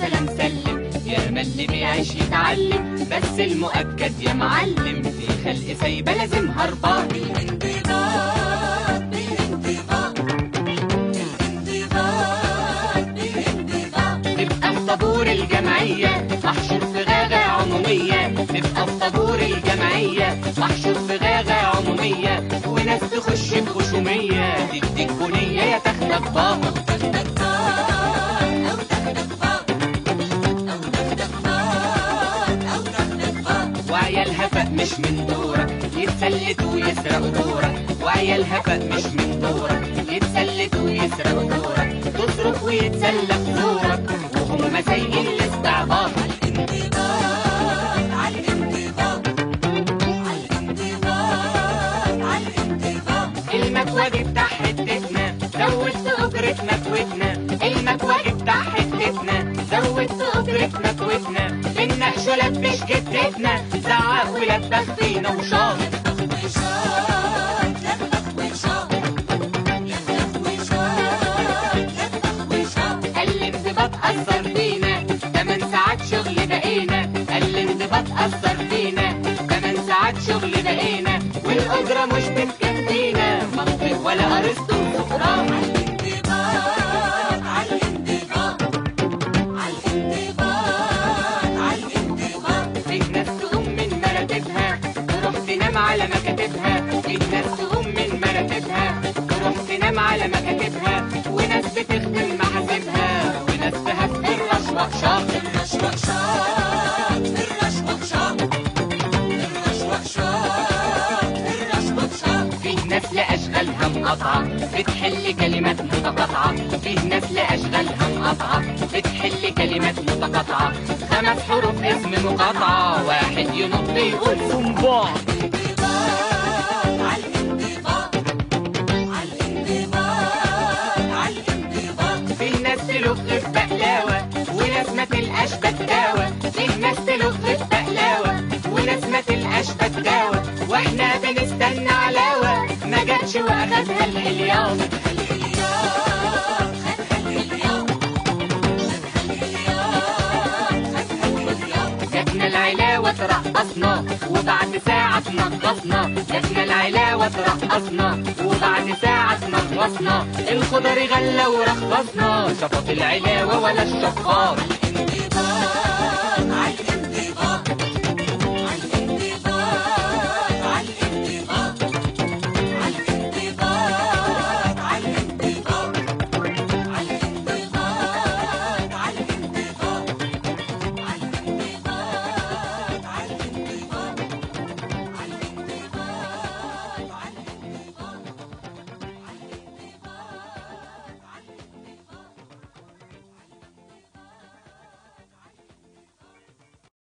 سلام سلم يا ما اللي بيعيش يتعلم بس المؤكد يا معلم في خلق سايبة لازم هربان الانضباط بالانضباط الانضباط بالانضباط نبقى في طابور الجمعية محشور في غاغة عمومية نبقى في طابور الجمعية محشور في غاغة عمومية وناس تخش بخشومية تديك بنية يا تاخدك بابا تاخدك بار أو تاخدك بار أو تاخدك بار أو تاخدك بار وعيالها فق مش من دورك يتسلتوا ويسرقوا دورك وعيالها فق مش من دورك يتسلتوا ويسرقوا دورك تصرف ويتسلق دورك وهم سايقين الاستعباط الانضباط على الانضباط على الانضباط على الانضباط المكواجي بتاع حتتنا زودت أجرة مكوتنا المكواجي بتاع حتتنا زودت أجرة مكوتنا النقش لبش جدتنا زعق ولبخ فينا وشاط وشاط لفخ وشاط لفخ وشاط لفخ وشاط قال الانضباط أثر فينا تمن ساعات شغل بقينا قال الانضباط أثر فينا تمن ساعات شغل بقينا والأجرة مش بتكفينا منطق ولا أرسطو وسقراط الانضباط على الانضباط على الانضباط على الانضباط في ناس تقوم من مراتبها تروح تنام على مكاتبها في ناس تقوم من مراتبها تروح تنام على مكاتبها وناس بتخدم محاسبها وناس تهف الرشوة شاط الرشوة شاط الرشوة شاط الرشوة شاط الرشوة شاط في ناس لأشغالها مقاطعة بتحل كلمات متقاطعة في ناس لأشغالها مقاطعة بتحل كلمات متقاطعة خمس حروف اسم مقاطعة واحد ينط يقول صنباع الانضباط على الانضباط على الانضباط على الانضباط في ناس تلف في بقلاوة وناس ما تلقاش بتاوة في ناس تلف في بقلاوة وناس ما تلقاش بتاوة واحنا بنستنى علاوة ما جاتش واخدها الحليان اليوم خدها اليوم خدها اليوم جاتنا العلاوة ترقصنا وبعد ساعة تنقصنا جاتنا العلاوة ترقصنا وبعد ساعة تنقصنا الخضر غلى ورخصنا شفط العلاوة ولا الشفار الانضباط